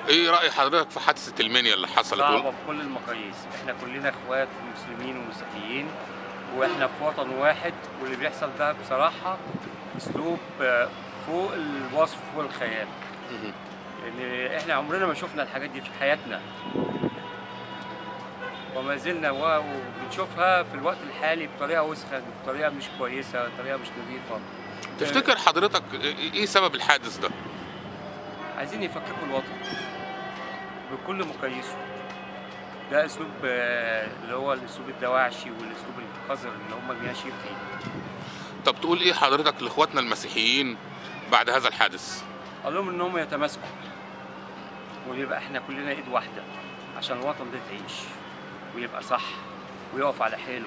ايه راي حضرتك في حادثه المنيا اللي حصلت صعبة وال- بكل المقاييس احنا كلنا اخوات مسلمين ومسيحيين واحنا في وطن واحد واللي بيحصل ده بصراحة اسلوب آه، فوق الوصف والخيال مهم. لان احنا عمرنا ما شفنا الحاجات دي في حياتنا وما زلنا و- وبنشوفها في الوقت الحالي بطريقة وسخة بطريقة مش كويسة بطريقة مش نظيفة تفتكر حضرتك ايه إيه سبب الحادث ده عايزين يفككوا الوطن بكل مقاييسه ده اسلوب آه، اللي هو الاسلوب الدواعشي والاسلوب القذر اللي هم ماشيين فيه طب تقول ايه حضرتك لاخواتنا المسيحيين بعد هذا الحادث قال لهم ان هم يتماسكوا ويبقى احنا كلنا ايد واحده عشان الوطن ده تعيش ويبقى صح ويقف على حيله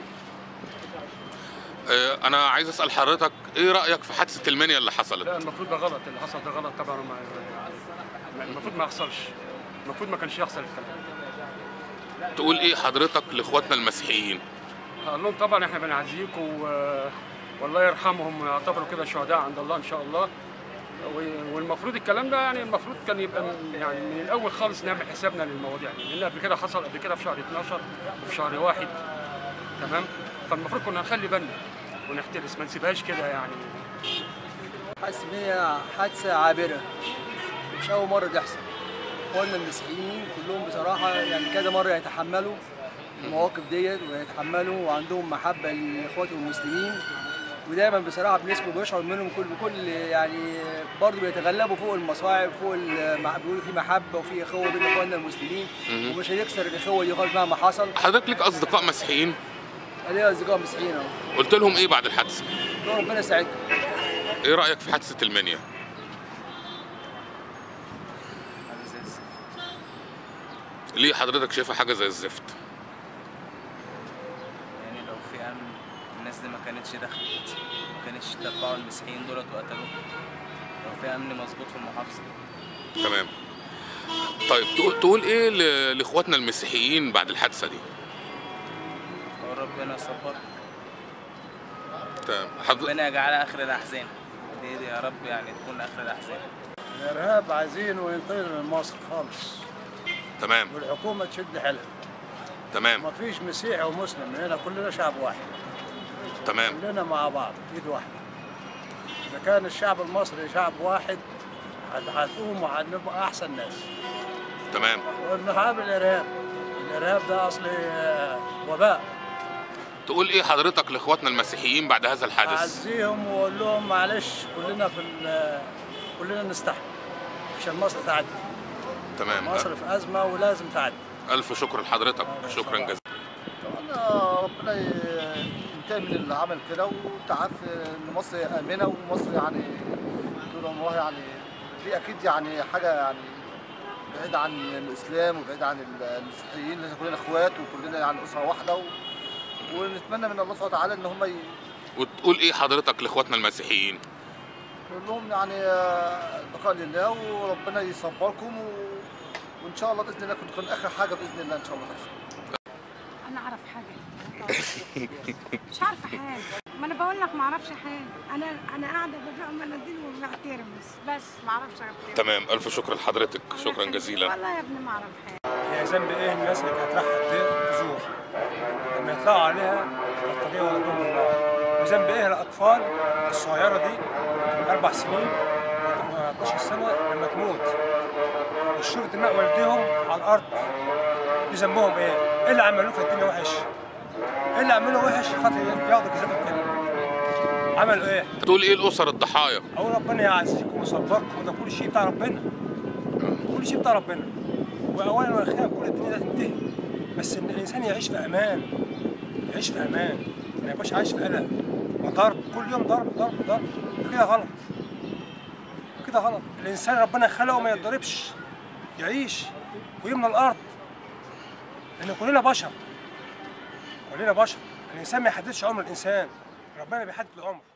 آه، انا عايز اسال حضرتك ايه رايك في حادثه المنيا اللي حصلت لا المفروض ده غلط اللي حصل ده غلط طبعا وما يعني المفروض ما يحصلش المفروض ما كانش يحصل الكلام تقول ايه حضرتك لاخواتنا المسيحيين قال لهم طبعا احنا بنعزيكم و... والله يرحمهم يعتبروا كده شهداء عند الله ان شاء الله و- والمفروض الكلام ده يعني المفروض كان يبقى من يعني من الاول خالص نعمل حسابنا للمواضيع دي لان قبل كده حصل قبل كده في شهر 12 وفي شهر واحد تمام فالمفروض كنا نخلي بالنا ونحترس ما نسيبهاش كده يعني حاسس ان هي حادثه عابره مش اول مره تحصل اخواننا المسيحيين كلهم بصراحه يعني كذا مره يتحملوا المواقف ديت ويتحملوا وعندهم محبه لاخواتهم المسلمين ودايما بصراحه بنسمع وبيشعر منهم كل بكل يعني برضه بيتغلبوا فوق المصاعب فوق المع- بيقولوا في محبه وفي اخوه بين اخواننا المسلمين مهم. ومش هيكسر الاخوه دي خالص مهما حصل حضرتك ليك اصدقاء مسيحيين ليا اصدقاء مسيحيين اهو قلت لهم ايه بعد الحادثه ربنا يساعدكم ايه رايك في حادثه المنيا ليه حضرتك شايفها حاجه زي الزفت يعني لو في امن الناس دي ما كانتش دخلت ما كانتش تبعوا المسيحيين دولت وقتلوهم لو في امن مظبوط في المحافظه تمام طيب تقول, تقول ايه ل- لاخواتنا المسيحيين بعد الحادثه دي هو ربنا يصبر تمام حض... ربنا يجعلها اخر الاحزان دي, دي يا رب يعني تكون اخر الاحزان الارهاب عايزينه ينطير من مصر خالص تمام والحكومه تشد حيلها تمام ما فيش مسيحي ومسلم هنا كلنا شعب واحد تمام كلنا مع بعض ايد واحده اذا كان الشعب المصري شعب واحد هت- هتقوم وهنبقى احسن ناس تمام ونحارب الارهاب الارهاب ده اصلي آه، وباء تقول ايه حضرتك لاخواتنا المسيحيين بعد هذا الحادث اعزيهم واقول لهم معلش كلنا في ال- كلنا نستحمل عشان مصر تعدي تمام مصر في ازمه ولازم تعدي الف شكر لحضرتك شكرا جزيلا طبعا ربنا ي- ينتهي من اللي عمل كده وانت عارف ان مصر امنه ومصر يعني طول عمرها يعني دي اكيد يعني حاجه يعني بعيده عن الاسلام وبعيده عن المسيحيين لان كلنا اخوات وكلنا يعني اسره واحده و... ونتمنى من الله سبحانه وتعالى ان هم ي... وتقول ايه حضرتك لاخواتنا المسيحيين نقول لهم يعني آه، بقاء لله وربنا يصبركم و... وان شاء الله باذن الله تكون اخر حاجه باذن الله ان شاء الله تحصل انا اعرف حاجه مش عارفه حاجه ما انا بقول لك ما اعرفش حاجه انا انا قاعده ببيع مناديل وبعترم بس بس ما اعرفش غير كده تمام الف شكر لحضرتك شكرا جزيلا والله يا ابني ما اعرف حاجه هي ذنب ايه الناس اللي كانت رايحه تبيع بذور لما يطلعوا عليها بطاريه ولا دون الله وذنب ايه الاطفال الصغيره دي اربع سنين و 12 سنه لما تموت والشرب دماء والديهم على الارض دي ذنبهم ايه؟ ايه اللي عملوه في الدنيا وحش؟ ايه اللي عملوه وحش خاطر ياخدوا جزاتهم كده؟ عملوا ايه؟ تقول ايه لاسر الضحايا أو ربنا يعزكم ويصبركم وده كل شيء بتاع ربنا كل شيء بتاع ربنا وأولا وأخيرا كل الدنيا ده تنتهي بس إن الإنسان يعيش في أمان يعيش في أمان ما يبقاش عايش في قلق وضرب كل يوم ضرب ضرب ضرب كده غلط كده غلط الإنسان ربنا خلقه ما يتضربش يعيش ويملى الأرض لأن كلنا بشر كلنا بشر الإنسان ما يحددش عمر الإنسان ربنا بيحدد العمر